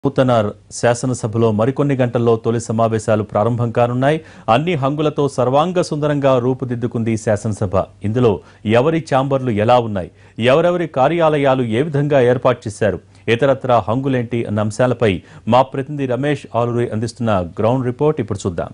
నూతన శాసనసభలో మరికొన్ని గంటల్లో తొలి సమావేశాలు ప్రారంభం కానున్నాయి అన్ని హంగులతో సర్వాంగ సుందరంగా రూపుదిద్దుకుంది శాసనసభ ఇందులో ఎవరి ఛాంబర్లు ఎలా ఉన్నాయి ఎవరెవరి కార్యాలయాలు ఏ విధంగా ఏర్పాటు చేశారు ఇతరత్రా హంగులేంటి అన్న అంశాలపై మా ప్రతినిధి రమేష్ ఆలూరి అందిస్తున్న గ్రౌండ్ రిపోర్ట్ ఇప్పుడు చూద్దాం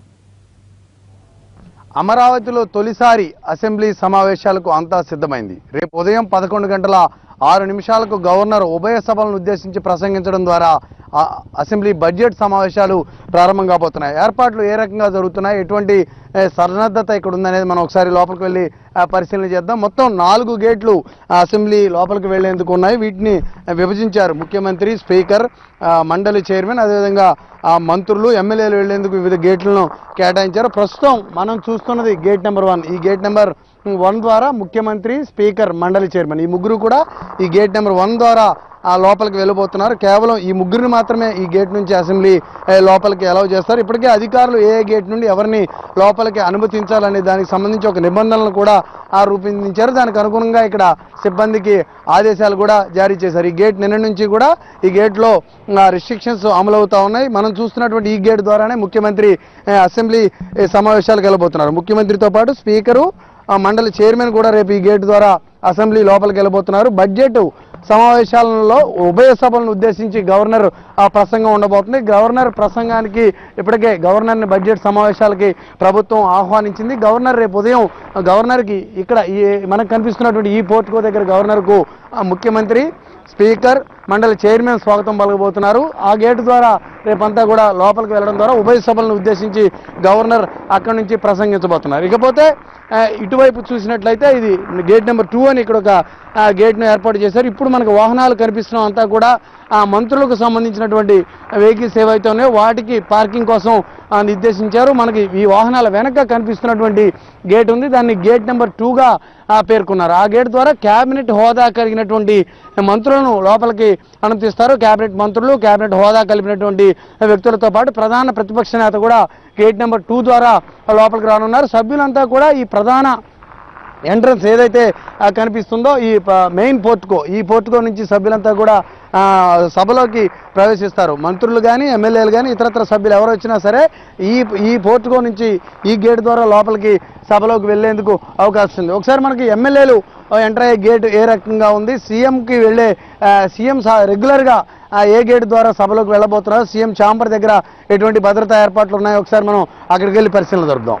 అమరావతిలో తొలిసారి అసెంబ్లీ సమావేశాలకు అంతా సిద్ధమైంది రేపు ఉదయం పదకొండు గంటల ఆరు నిమిషాలకు గవర్నర్ ఉభయ సభలను ఉద్దేశించి ప్రసంగించడం ద్వారా ఆ అసెంబ్లీ బడ్జెట్ సమావేశాలు ప్రారంభం కాబోతున్నాయి ఏర్పాట్లు ఏ రకంగా జరుగుతున్నాయి ఎటువంటి ఏ, సన్నద్ధత ఇక్కడ ఉందనేది మనం ఒకసారి లోపలికి వెళ్ళి ఆ, పరిశీలన చేద్దాం మొత్తం నాలుగు గేట్లు ఆ, అసెంబ్లీ లోపలికి వెళ్లేందుకు ఉన్నాయి వీటిని ఆ, విభజించారు ముఖ్యమంత్రి స్పీకర్ ఆ, మండలి చైర్మన్ అదేవిధంగా ఆ మంత్రులు ఎమ్మెల్యేలు వెళ్లేందుకు వివిధ గేట్లను కేటాయించారు ప్రస్తుతం మనం చూస్తున్నది గేట్ నెంబర్ వన్ ఈ గేట్ నెంబర్ వన్ ద్వారా ముఖ్యమంత్రి స్పీకర్ మండలి చైర్మన్ ఈ ముగ్గురు కూడా ఈ గేట్ నెంబర్ వన్ ద్వారా ఆ లోపలికి వెళ్ళబోతున్నారు కేవలం ఈ ముగ్గురిని మాత్రమే ఈ గేట్ నుంచి అసెంబ్లీ ఏ, లోపలికి అలౌ చేస్తారు ఇప్పటికే అధికారులు ఏ ఏ గేట్ నుండి ఎవరిని లోపలికి అనుమతించాలనే దానికి సంబంధించి ఒక నిబంధనలు కూడా ఆ రూపొందించారు దానికి అనుగుణంగా ఇక్కడ సిబ్బందికి ఆదేశాలు కూడా జారీ చేశారు ఈ గేట్ నిన్న నుంచి కూడా ఈ గేట్లో రిస్ట్రిక్షన్స్ అమలవుతా ఉన్నాయి మనం చూస్తున్నటువంటి ఈ గేట్ ద్వారానే ముఖ్యమంత్రి ఏ, అసెంబ్లీ ఏ, సమావేశాలకు వెళ్ళబోతున్నారు ముఖ్యమంత్రితో పాటు స్పీకరు ఆ మండలి చైర్మన్ కూడా రేపు ఈ గేట్ ద్వారా అసెంబ్లీ లోపలికి వెళ్ళబోతున్నారు బడ్జెట్ సమావేశాలలో ఉభయ సభలను ఉద్దేశించి గవర్నర్ ఆ ప్రసంగం ఉండబోతుంది గవర్నర్ ప్రసంగానికి ఇప్పటికే గవర్నర్ని బడ్జెట్ సమావేశాలకి ప్రభుత్వం ఆహ్వానించింది గవర్నర్ రేపు ఉదయం గవర్నర్కి ఇక్కడ ఈ మనకు కనిపిస్తున్నటువంటి ఈ పోర్టుకో దగ్గర గవర్నర్కు ఆ ముఖ్యమంత్రి స్పీకర్ మండలి చైర్మన్ స్వాగతం పలకబోతున్నారు ఆ గేటు ద్వారా రేపంతా కూడా లోపలికి వెళ్ళడం ద్వారా ఉభయ సభలను ఉద్దేశించి గవర్నర్ అక్కడి నుంచి ప్రసంగించబోతున్నారు ఇకపోతే ఆ, ఇటువైపు చూసినట్లయితే ఇది గేట్ నెంబర్ టూ అని ఇక్కడ ఒక ఆ, గేట్ను ఏర్పాటు చేశారు ఇప్పుడు మనకు వాహనాలు కనిపిస్తున్నాం అంతా కూడా ఆ మంత్రులకు సంబంధించినటువంటి వెహికల్స్ ఏవైతే ఉన్నాయో వాటికి పార్కింగ్ కోసం ఆ, నిర్దేశించారు మనకి ఈ వాహనాల వెనక కనిపిస్తున్నటువంటి గేట్ ఉంది దాన్ని గేట్ నెంబర్ టూగా పేర్కొన్నారు ఆ గేట్ ద్వారా కేబినెట్ హోదా కలిగినటువంటి మంత్రులను లోపలికి అనుమతిస్తారు కేబినెట్ మంత్రులు కేబినెట్ హోదా కలిపినటువంటి వ్యక్తులతో పాటు ప్రధాన ప్రతిపక్ష నేత కూడా గేట్ నెంబర్ టూ ద్వారా లోపలికి రానున్నారు సభ్యులంతా కూడా ఈ ప్రధాన ఎంట్రన్స్ ఏదైతే ఆ, కనిపిస్తుందో ఈ ప- మెయిన్ పోర్టుకో ఈ పోర్టుకో నుంచి సభ్యులంతా కూడా ఆ, సభలోకి ప్రవేశిస్తారు మంత్రులు కానీ ఎమ్మెల్యేలు కానీ ఇతరత్ర సభ్యులు ఎవరు వచ్చినా సరే ఈ ఈ పోర్టుకో నుంచి ఈ గేట్ ద్వారా లోపలికి సభలోకి వెళ్లేందుకు అవకాశం ఉంది ఒకసారి మనకి ఎమ్మెల్యేలు ఎంటర్ అయ్యే గేట్ ఏ రకంగా ఉంది సీఎంకి వెళ్ళే ఆ, సీఎం సా- రెగ్యులర్గా ఆ, ఏ గేట్ ద్వారా సభలోకి వెళ్ళబోతున్నారు సీఎం చాంబర్ దగ్గర ఎటువంటి భద్రతా ఏర్పాట్లు ఉన్నాయో ఒకసారి మనం అక్కడికి వెళ్ళి పరిశీలన జరుపుదాం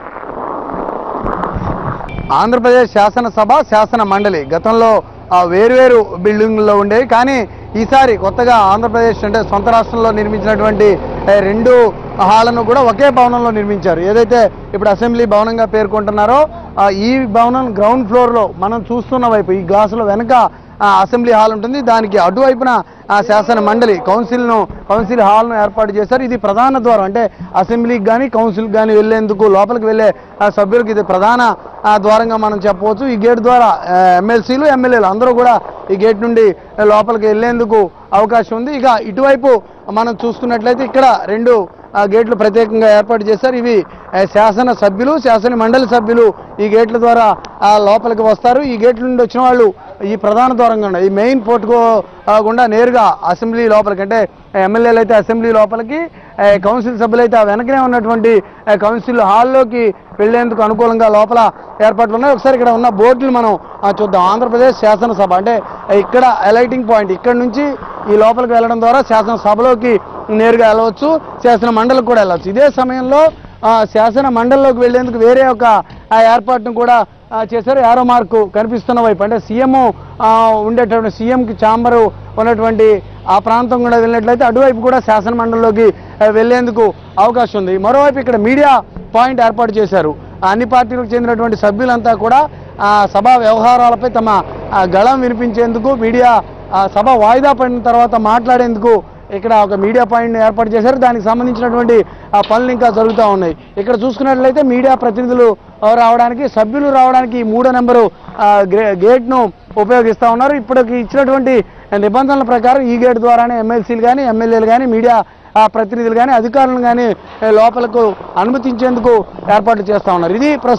ఆంధ్రప్రదేశ్ శాసనసభ శాసన మండలి గతంలో ఆ, వేరువేరు బిల్డింగ్లలో ఉండేవి కానీ ఈసారి కొత్తగా ఆంధ్రప్రదేశ్ అంటే సొంత రాష్ట్రంలో నిర్మించినటువంటి ఏ, రెండు హాళ్లను కూడా ఒకే భవనంలో నిర్మించారు ఏదైతే ఇప్పుడు అసెంబ్లీ భవనంగా పేర్కొంటున్నారో ఆ, ఈ భవనం గ్రౌండ్ ఫ్లోర్లో మనం చూస్తున్న వైపు ఈ గ్లాసులో వెనక ఆ, అసెంబ్లీ హాల్ ఉంటుంది దానికి అటువైపున ఆ శాసన మండలి కౌన్సిల్ను కౌన్సిల్ హాల్ను ఏర్పాటు చేశారు ఇది ప్రధాన ద్వారం అంటే అసెంబ్లీకి కానీ కౌన్సిల్కి కానీ వెళ్ళేందుకు లోపలికి వెళ్ళే ఆ, సభ్యులకు ఇది ప్రధాన ఆ, ద్వారంగా మనం చెప్పవచ్చు ఈ గేట్ ద్వారా ఎమ్మెల్సీలు ఎమ్మెల్యేలు అందరూ కూడా ఈ గేట్ నుండి లోపలికి వెళ్ళేందుకు అవకాశం ఉంది ఇక ఇటువైపు మనం చూసుకున్నట్లయితే ఇక్కడ రెండు ఆ, గేట్లు ప్రత్యేకంగా ఏర్పాటు చేశారు ఇవి ఆ, శాసన సభ్యులు శాసన మండలి సభ్యులు ఈ గేట్ల ద్వారా ఆ, లోపలికి వస్తారు ఈ గేట్ల నుండి వచ్చిన వాళ్ళు ఈ ప్రధాన ద్వారంగా ఉన్నాయి ఈ మెయిన్ పోర్టుకో ఆ, గుండా నేరుగా అసెంబ్లీ లోపలికి అంటే ఎమ్మెల్యేలు అయితే అసెంబ్లీ లోపలికి ఆ, కౌన్సిల్ సభ్యులు అయితే ఆ వెనకనే ఉన్నటువంటి ఆ, కౌన్సిల్ హాల్లోకి వెళ్లేందుకు అనుకూలంగా లోపల ఏర్పాట్లు ఉన్నాయి ఒకసారి ఇక్కడ ఉన్న బోర్డులు మనం ఆ, చూద్దాం ఆంధ్రప్రదేశ్ శాసనసభ అంటే ఇక్కడ ఎలైటింగ్ పాయింట్ ఇక్కడ నుంచి ఈ లోపలికి వెళ్ళడం ద్వారా శాసనసభలోకి నేరుగా వెళ్ళవచ్చు శాసన మండలికి కూడా వెళ్ళవచ్చు ఇదే సమయంలో ఆ, శాసన మండలిలోకి వెళ్లేందుకు వేరే ఒక ఆ, ఏర్పాటును కూడా ఆ, చేశారు యారో మార్కు కనిపిస్తున్న వైపు అంటే సీఎం ఉండేటటువంటి సీఎంకి ఛాంబరు ఉన్నటువంటి ఆ ప్రాంతం కూడా వెళ్ళినట్లయితే అటువైపు కూడా శాసన మండలిలోకి ఆ, వెళ్లేందుకు అవకాశం ఉంది మరోవైపు ఇక్కడ మీడియా పాయింట్ ఏర్పాటు చేశారు అన్ని పార్టీలకు చెందినటువంటి సభ్యులంతా కూడా ఆ, సభా వ్యవహారాలపై తమ ఆ, గళం వినిపించేందుకు మీడియా ఆ, సభ వాయిదా పడిన తర్వాత మాట్లాడేందుకు ఇక్కడ ఒక మీడియా పాయింట్ ఏర్పాటు చేశారు దానికి సంబంధించినటువంటి ఆ పనులు ఇంకా జరుగుతూ ఉన్నాయి ఇక్కడ చూసుకున్నట్లయితే మీడియా ప్రతినిధులు ఆ, రావడానికి సభ్యులు రావడానికి ఈ మూడో నెంబరు ఆ, గ్రే- గేట్ను ఉపయోగిస్తూ ఉన్నారు ఇప్పటికి ఇచ్చినటువంటి నిబంధనల ప్రకారం ఈ గేట్ ద్వారానే ఎమ్మెల్సీలు కానీ ఎమ్మెల్యేలు కానీ మీడియా ఆ ప్రతినిధులు కానీ అధికారులను కానీ లోపలకు అనుమతించేందుకు ఏర్పాట్లు చేస్తూ ఉన్నారు ఇది ప్రస్తుతం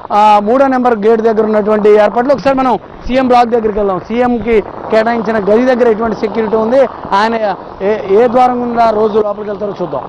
ఆ, మూడో నెంబర్ గేట్ దగ్గర ఉన్నటువంటి ఏర్పాట్లు ఒకసారి మనం సీఎం బ్లాక్ దగ్గరికి వెళ్దాం సీఎంకి కేటాయించిన గది దగ్గర ఎటువంటి సెక్యూరిటీ ఉంది ఆయన ఏ ఏ ద్వారం గుండా రోజు లోపలికి వెళ్తారో చూద్దాం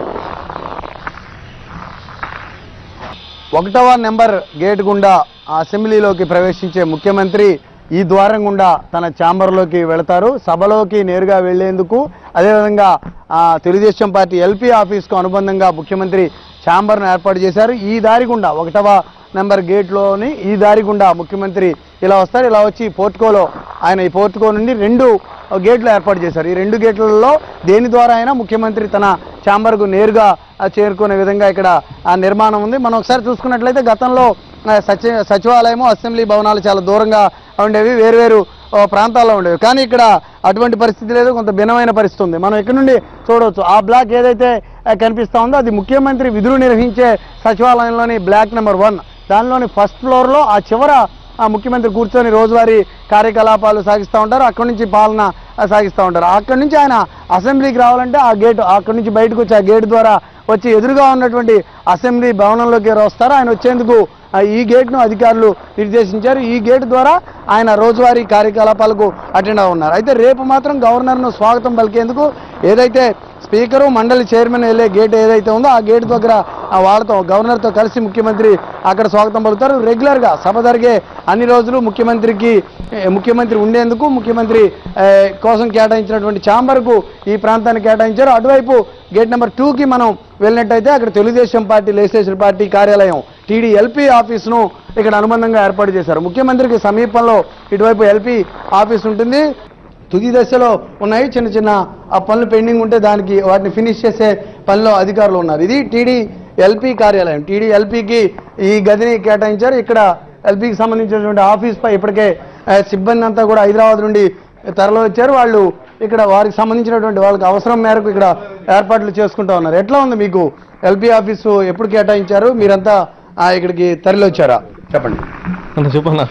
ఒకటవ నెంబర్ గేట్ గుండా అసెంబ్లీలోకి ప్రవేశించే ముఖ్యమంత్రి ఈ ద్వారం గుండా తన ఛాంబర్లోకి వెళతారు సభలోకి నేరుగా వెళ్లేందుకు అదేవిధంగా ఆ, తెలుగుదేశం పార్టీ ఎల్పీ ఆఫీస్కు అనుబంధంగా ముఖ్యమంత్రి ఛాంబర్ను ఏర్పాటు చేశారు ఈ దారి గుండా ఒకటవ నెంబర్ గేట్లోని ఈ దారి గుండా ముఖ్యమంత్రి ఇలా వస్తారు ఇలా వచ్చి పోర్టుకోలో ఆయన ఈ పోర్టుకో నుండి రెండు గేట్లు ఏర్పాటు చేశారు ఈ రెండు గేట్లలో దేని ద్వారా అయినా ముఖ్యమంత్రి తన ఛాంబర్కు నేరుగా ఆ, చేరుకునే విధంగా ఇక్కడ ఆ నిర్మాణం ఉంది మనం ఒకసారి చూసుకున్నట్లయితే గతంలో ఆ, సచి సచివాలయము అసెంబ్లీ భవనాలు చాలా దూరంగా ఉండేవి వేరువేరు ఆ, ప్రాంతాల్లో ఉండేవి కానీ ఇక్కడ అటువంటి పరిస్థితి లేదు కొంత భిన్నమైన పరిస్థితి ఉంది మనం ఇక్కడ నుండి చూడవచ్చు ఆ బ్లాక్ ఏదైతే ఆ, కనిపిస్తా ఉందో అది ముఖ్యమంత్రి విధులు నిర్వహించే సచివాలయంలోని బ్లాక్ నెంబర్ వన్ దానిలోని ఫస్ట్ ఫ్లోర్లో ఆ చివర ఆ ముఖ్యమంత్రి కూర్చొని రోజువారీ కార్యకలాపాలు సాగిస్తూ ఉంటారు అక్కడి నుంచి పాలన ఆ, సాగిస్తూ ఉంటారు అక్కడి నుంచి ఆయన అసెంబ్లీకి రావాలంటే ఆ గేట్ అక్కడి నుంచి బయటకు వచ్చి ఆ గేట్ ద్వారా వచ్చి ఎదురుగా ఉన్నటువంటి అసెంబ్లీ భవనంలోకి వస్తారు ఆయన వచ్చేందుకు ఆ, ఈ గేట్ను అధికారులు నిర్దేశించారు ఈ గేట్ ద్వారా ఆయన రోజువారీ కార్యకలాపాలకు అటెండ్ ఉన్నారు అయితే రేపు మాత్రం గవర్నర్ను స్వాగతం పలికేందుకు ఏదైతే స్పీకరు మండలి చైర్మన్ వెళ్ళే గేట్ ఏదైతే ఉందో ఆ గేట్ దగ్గర ఆ వాళ్ళతో గవర్నర్తో కలిసి ముఖ్యమంత్రి అక్కడ స్వాగతం పలుకుతారు రెగ్యులర్గా సభ జరిగే అన్ని రోజులు ముఖ్యమంత్రికి ఏ, ముఖ్యమంత్రి ఉండేందుకు ముఖ్యమంత్రి ఏ, కోసం కేటాయించినటువంటి ఛాంబర్కు ఈ ప్రాంతాన్ని కేటాయించారు అటువైపు గేట్ నెంబర్ టూకి మనం వెళ్ళినట్టయితే అక్కడ తెలుగుదేశం పార్టీ లెజిస్లేచర్ పార్టీ కార్యాలయం టీడీ ఎల్పీ ఆఫీస్ను ఇక్కడ అనుబంధంగా ఏర్పాటు చేశారు ముఖ్యమంత్రికి సమీపంలో ఇటువైపు ఎల్పీ ఆఫీస్ ఉంటుంది తుది దశలో ఉన్నాయి చిన్న చిన్న ఆ పనులు పెండింగ్ ఉంటే దానికి వాటిని ఫినిష్ చేసే పనిలో అధికారులు ఉన్నారు ఇది టీడీ ఎల్పీ కార్యాలయం టీడీ ఎల్పీకి ఈ గదిని కేటాయించారు ఇక్కడ ఎల్పీకి సంబంధించినటువంటి ఆఫీస్ పై ఇప్పటికే ఆ, సిబ్బంది అంతా కూడా హైదరాబాద్ నుండి తరలి వచ్చారు వాళ్ళు ఇక్కడ వారికి సంబంధించినటువంటి వాళ్ళకి అవసరం మేరకు ఇక్కడ ఏర్పాట్లు చేసుకుంటా ఉన్నారు ఎట్లా ఉంది మీకు ఎల్పీ ఆఫీసు ఎప్పుడు కేటాయించారు మీరంతా ఆ, ఇక్కడికి తరలి వచ్చారా చెప్పండి అన్న చెప్పన్నా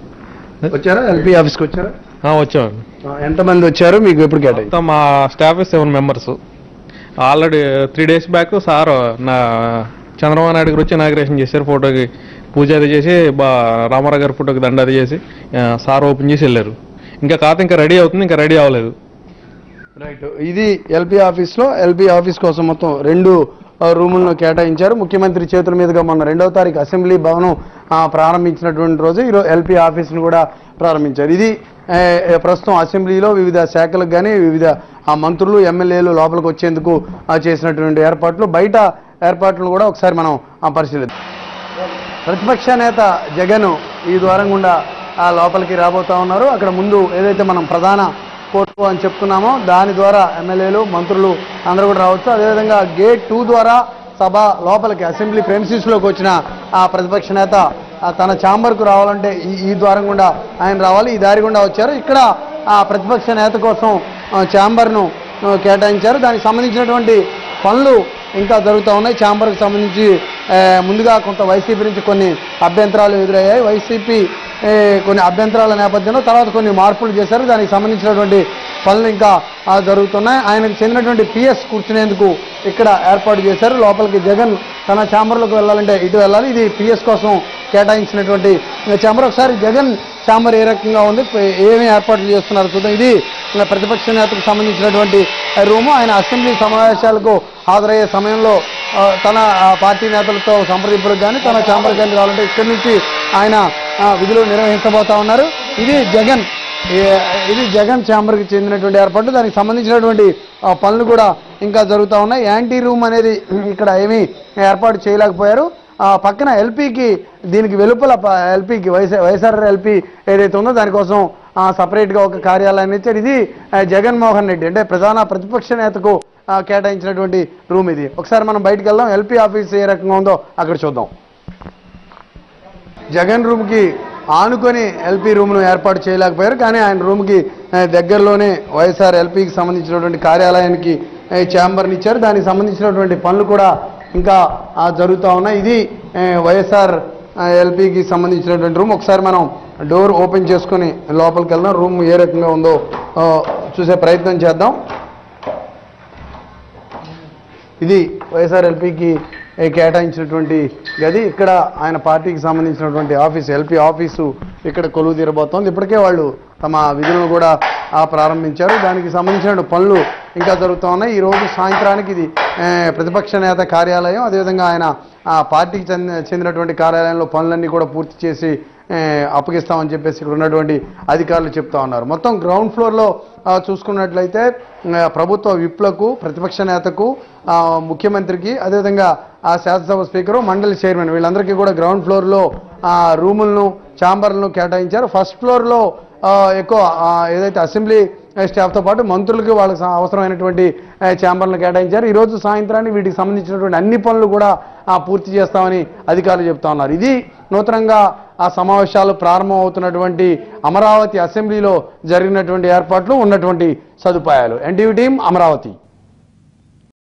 వచ్చారా ఎల్పీ ఆఫీస్కి వచ్చారా వచ్చాం ఆ, ఎంతమంది వచ్చారు మీకు ఎప్పుడు కేటాయించారు మొత్తం మా staff seven members already three days back sir నా చంద్రబాబు నాయుడు గారు వచ్చి ఇనాగ్రేషన్ చేశారు ఫోటోకి పూజ అది చేసి బా రామారావు గారి ఫోటోకి దండ అది చేసి ఆ, సార్ ఓపెన్ చేసి వెళ్ళారు ఇంకా ఖాతా ఇంకా రెడీ అవుతుంది ఇంకా రెడీ అవ్వలేదు రైట్ ఇది ఎల్పీ ఆఫీస్లో ఎల్పీ ఆఫీస్ కోసం మొత్తం రెండు ఆ, రూములను కేటాయించారు ముఖ్యమంత్రి చేతుల మీదుగా మొన్న రెండవ తారీఖు అసెంబ్లీ భవనం ఆ, ప్రారంభించినటువంటి రోజు ఈరోజు ఎల్పీ ఆఫీస్ను కూడా ప్రారంభించారు ఇది ఏ, ఏ, ప్రస్తుతం అసెంబ్లీలో వివిధ శాఖలకు కానీ వివిధ ఆ మంత్రులు ఎమ్మెల్యేలు లోపలికి వచ్చేందుకు ఆ, చేసినటువంటి ఏర్పాట్లు బయట ఏర్పాట్లు కూడా ఒకసారి మనం ఆ, పరిశీలిద్దాం ప్రతిపక్ష నేత జగన్ ఈ ద్వారం గుండా ఆ లోపలికి రాబోతా ఉన్నారు అక్కడ ముందు ఏదైతే మనం ప్రధాన కోర్టు అని చెప్తున్నామో దాని ద్వారా ఎమ్మెల్యేలు మంత్రులు అందరూ కూడా రావచ్చు అదేవిధంగా గేట్ టూ ద్వారా సభ లోపలికి అసెంబ్లీ ప్రెమిసిస్లోకి వచ్చిన ఆ ప్రతిపక్ష నేత ఆ తన ఛాంబర్కు రావాలంటే ఈ ఈ ద్వారం గుండా ఆయన రావాలి ఈ దారి గుండా వచ్చారు ఇక్కడ ఆ ప్రతిపక్ష నేత కోసం ఆ, ఛాంబర్ను ఆ, కేటాయించారు దానికి సంబంధించినటువంటి పనులు ఇంకా జరుగుతూ ఉన్నాయి ఛాంబర్కి సంబంధించి ఆ, ముందుగా కొంత వైసీపీ నుంచి కొన్ని అభ్యంతరాలు ఎదురయ్యాయి వైసీపీ ఏ, కొన్ని అభ్యంతరాల నేపథ్యంలో తర్వాత కొన్ని మార్పులు చేశారు దానికి సంబంధించినటువంటి పనులు ఇంకా ఆ, జరుగుతున్నాయి ఆయనకు చెందినటువంటి పిఎస్ కూర్చునేందుకు ఇక్కడ ఏర్పాటు చేశారు లోపలికి జగన్ తన ఛాంబర్లోకి వెళ్ళాలంటే ఇటు వెళ్ళాలి ఇది పిఎస్ కోసం కేటాయించినటువంటి ఛాంబర్ ఒకసారి జగన్ ఛాంబర్ ఏ రకంగా ఉంది ఏమి ఏర్పాట్లు చేస్తున్నారు చూద్దాం ఇది ప్రతిపక్ష నేతకు సంబంధించినటువంటి రూము ఆయన అసెంబ్లీ సమావేశాలకు హాజరయ్యే సమయంలో ఆ, తన ఆ, పార్టీ నేతలతో సంప్రదింపులకు కానీ తన ఛాంబర్ కానీ కావాలంటే ఇక్కడి నుంచి ఆయన ఆ, విధులు నిర్వహించబోతా ఉన్నారు ఇది జగన్ ఏ- ఇది జగన్ ఛాంబర్కి చెందినటువంటి ఏర్పాటు దానికి సంబంధించినటువంటి ఆ, పనులు కూడా ఇంకా జరుగుతూ ఉన్నాయి యాంటీ రూమ్ అనేది ఇక్కడ ఏమీ ఏర్పాటు చేయలేకపోయారు ఆ, పక్కన ఎల్పీకి దీనికి వెలుపల ప- ఎల్పీకి వైఎస్ వైఎస్ఆర్ ఎల్పీ ఏదైతే ఉందో దానికోసం ఆ, సపరేట్గా ఒక కార్యాలయాన్ని ఇచ్చారు ఇది ఆ, జగన్మోహన్ రెడ్డి అంటే ప్రధాన ప్రతిపక్ష నేతకు ఆ, కేటాయించినటువంటి రూమ్ ఇది ఒకసారి మనం బయటికి వెళ్దాం ఎల్పీ ఆఫీస్ ఏ రకంగా ఉందో అక్కడ చూద్దాం జగన్ రూమ్కి ఆనుకొని ఎల్పీ రూమ్ను ఏర్పాటు చేయలేకపోయారు కానీ ఆయన రూమ్కి ఆ, దగ్గరలోనే వైఎస్ఆర్ ఎల్పీకి సంబంధించినటువంటి కార్యాలయానికి ఆ, ఛాంబర్ని ఇచ్చారు దానికి సంబంధించినటువంటి పనులు కూడా ఇంకా ఆ, జరుగుతూ ఉన్నాయి ఇది ఆ, వైఎస్ఆర్ ఆ, ఎల్పీకి సంబంధించినటువంటి రూమ్ ఒకసారి మనం డోర్ ఓపెన్ చేసుకొని లోపలికి వెళ్దాం రూమ్ ఏ రకంగా ఉందో ఆ, చూసే ప్రయత్నం చేద్దాం ఇది వైఎస్ఆర్ ఎల్పీకి ఏ, కేటాయించినటువంటి గది ఇక్కడ ఆయన పార్టీకి సంబంధించినటువంటి ఆఫీసు ఎల్పి ఆఫీసు ఇక్కడ కొలువు తీరబోతోంది ఇప్పటికే వాళ్ళు తమ విధులను కూడా ఆ, ప్రారంభించారు దానికి సంబంధించిన పనులు ఇంకా జరుగుతూ ఉన్నాయి ఈ రోజు సాయంత్రానికి ఇది ఏ, ప్రతిపక్ష నేత కార్యాలయం అదేవిధంగా ఆయన ఆ పార్టీకి చెందిన చెందినటువంటి కార్యాలయంలో పనులన్నీ కూడా పూర్తి చేసి ఏ, అప్పగిస్తామని చెప్పేసి ఇక్కడ ఉన్నటువంటి అధికారులు చెప్తా ఉన్నారు మొత్తం గ్రౌండ్ ఫ్లోర్లో ఆ, చూసుకున్నట్లయితే ఆ, ప్రభుత్వ విప్లకు ప్రతిపక్ష నేతకు ఆ, ముఖ్యమంత్రికి అదేవిధంగా ఆ శాసనసభ స్పీకరు మండలి చైర్మన్ వీళ్ళందరికీ కూడా గ్రౌండ్ ఫ్లోర్లో ఆ, రూములను ఛాంబర్లను కేటాయించారు ఫస్ట్ ఫ్లోర్లో ఆ, ఎక్కువ ఆ, ఏదైతే అసెంబ్లీ స్టాఫ్తో పాటు మంత్రులకి వాళ్ళకి స- అవసరమైనటువంటి ఆ, ఛాంబర్లను కేటాయించారు ఈరోజు సాయంత్రానికి వీటికి సంబంధించినటువంటి అన్ని పనులు కూడా ఆ, పూర్తి చేస్తామని అధికారులు చెప్తా ఉన్నారు ఇది నూతనంగా ఆ సమావేశాలు ప్రారంభం అవుతున్నటువంటి అమరావతి అసెంబ్లీలో జరిగినటువంటి ఏర్పాట్లు ఉన్నటువంటి సదుపాయాలు ఎన్టీవీ టీం అమరావతి